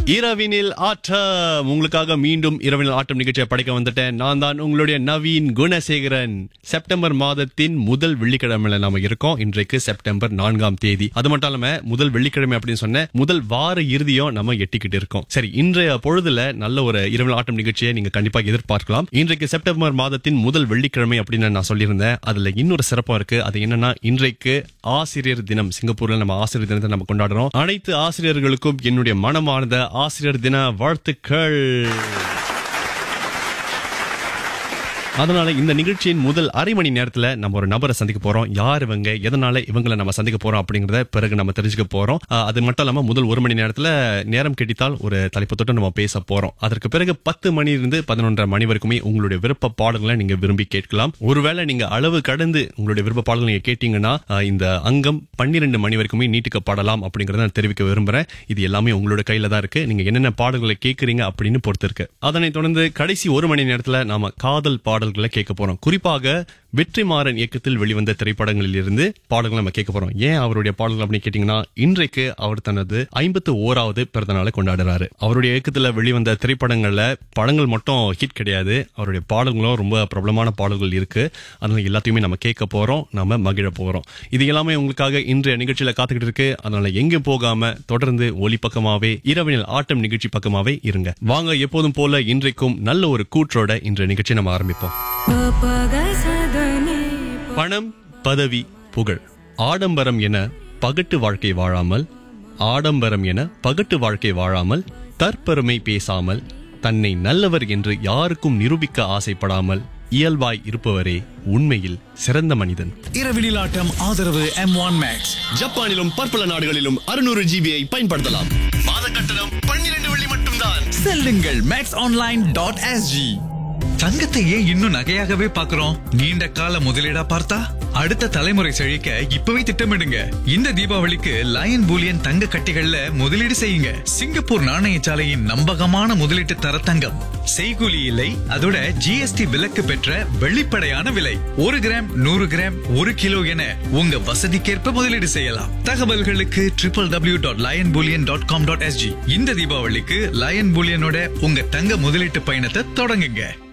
இரவினில் ஆட்டம் உங்களுக்காக மீண்டும் இரவினில் ஆட்டம் நிகழ்ச்சியை படைக்க வந்துட்டேன் நான் தான் உங்களுடைய நவீன் குணசேகரன் செப்டம்பர் மாதத்தின் முதல் வெள்ளிக்கிழமையில நாம இருக்கோம் இன்றைக்கு செப்டம்பர் நான்காம் தேதி அது மட்டும் இல்லாம முதல் வெள்ளிக்கிழமை அப்படின்னு சொன்ன முதல் வார இறுதியும் நம்ம எட்டிக்கிட்டு இருக்கோம் சரி இன்றைய பொழுதுல நல்ல ஒரு இரவில் ஆட்டம் நிகழ்ச்சியை நீங்க கண்டிப்பாக எதிர்பார்க்கலாம் இன்றைக்கு செப்டம்பர் மாதத்தின் முதல் வெள்ளிக்கிழமை அப்படின்னு நான் சொல்லியிருந்தேன் அதுல இன்னொரு சிறப்பா இருக்கு அது என்னன்னா இன்றைக்கு ஆசிரியர் தினம் சிங்கப்பூர்ல நம்ம ஆசிரியர் தினத்தை நம்ம கொண்டாடுறோம் அனைத்து ஆசிரியர்களுக்கும் என்னுடைய மனமார்ந்த ஆசிரியர் தின வாழ்த்துக்கள் அதனால இந்த நிகழ்ச்சியின் முதல் அரை மணி நேரத்துல நம்ம ஒரு நபரை சந்திக்க போறோம் யார் இவங்க எதனால இவங்களை நம்ம சந்திக்க போறோம் அப்படிங்கறத பிறகு நம்ம தெரிஞ்சுக்க போறோம் ஆஹ் அது மட்டும் இல்லாம முதல் ஒரு மணி நேரத்துல நேரம் கிடைத்தால் ஒரு தலைப்பு தொட்டு நம்ம பேச போறோம் அதற்கு பிறகு பத்து மணி இருந்து பதினொன்றரை மணி வரைக்குமே உங்களுடைய விருப்ப பாடல்களை நீங்க விரும்பி கேட்கலாம் ஒருவேளை நீங்க அளவு கடந்து உங்களுடைய விருப்ப பாடல்களை நீங்க கேட்டீங்கன்னா ஆஹ் இந்த அங்கம் பன்னிரெண்டு மணி வரைக்குமே நீட்டிக்கப்படலாம் அப்படிங்கறத நான் தெரிவிக்க விரும்புறேன் இது எல்லாமே உங்களோட கையில தான் இருக்கு நீங்க என்னென்ன பாடல்களை கேட்கறீங்க அப்படின்னு பொறுத்து இருக்கு அதனை தொடர்ந்து கடைசி ஒரு மணி நேரத்துல நாம காதல் பாடல்களை கேட்க போறோம் குறிப்பாக வெற்றிமாறன் இயக்கத்தில் வெளிவந்த திரைப்படங்களில் இருந்து பாடல்களை நம்ம கேட்க போறோம் ஏன் அவருடைய பாடல்கள் அப்படின்னு கேட்டீங்கன்னா இன்றைக்கு அவர் தனது ஐம்பத்து ஓராவது பிறந்த நாளை கொண்டாடுறாரு அவருடைய இயக்கத்துல வெளிவந்த திரைப்படங்கள்ல படங்கள் மட்டும் ஹிட் கிடையாது அவருடைய பாடல்களும் ரொம்ப பிரபலமான பாடல்கள் இருக்கு அதனால எல்லாத்தையுமே நம்ம கேட்க போறோம் நம்ம மகிழ போறோம் இது எல்லாமே உங்களுக்காக இன்றைய நிகழ்ச்சியில காத்துக்கிட்டு இருக்கு அதனால எங்க போகாம தொடர்ந்து ஒளி பக்கமாவே இரவினில் ஆட்டம் நிகழ்ச்சி பக்கமாவே இருங்க வாங்க எப்போதும் போல இன்றைக்கும் நல்ல ஒரு கூற்றோட இன்றைய நிகழ்ச்சி நம்ம ஆரம்பிப்போம் பணம் பதவி புகழ் ஆடம்பரம் என பகட்டு வாழ்க்கை வாழாமல் ஆடம்பரம் என பகட்டு வாழ்க்கை வாழாமல் தற்பெருமை பேசாமல் தன்னை நல்லவர் என்று யாருக்கும் நிரூபிக்க ஆசைப்படாமல் இயல்பாய் இருப்பவரே உண்மையில் சிறந்த மனிதன் இரவினில் ஆட்டம் ஆதரவு எம் ஒன் மேக்ஸ் ஜப்பானிலும் பற்பல நாடுகளிலும் அறுநூறு ஜிபியை பயன்படுத்தலாம் மாத கட்டணம் பன்னிரண்டு வெள்ளி மட்டும்தான் செல்லுங்கள் மேக்ஸ் ஆன்லைன் டாட் எஸ்ஜி தங்கத்தை ஏன் இன்னும் நகையாகவே பார்க்கிறோம் நீண்ட கால முதலீடா பார்த்தா அடுத்த தலைமுறை செழிக்க இப்பவே திட்டமிடுங்க இந்த தீபாவளிக்கு லயன் பூலியன் தங்க கட்டிகள்ல முதலீடு செய்யுங்க சிங்கப்பூர் நாணயசாலையின் நம்பகமான முதலீட்டு தர தங்கம் செய்கூலி இல்லை அதோட ஜிஎஸ்டி விலக்கு பெற்ற வெளிப்படையான விலை ஒரு கிராம் நூறு கிராம் ஒரு கிலோ என உங்க வசதிக்கேற்ப முதலீடு செய்யலாம் தகவல்களுக்கு triple W dot Lion Bullion dot com dot SG இந்த தீபாவளிக்கு லயன் பூலியனோட உங்க தங்க முதலீட்டு பயணத்தை தொடங்குங்க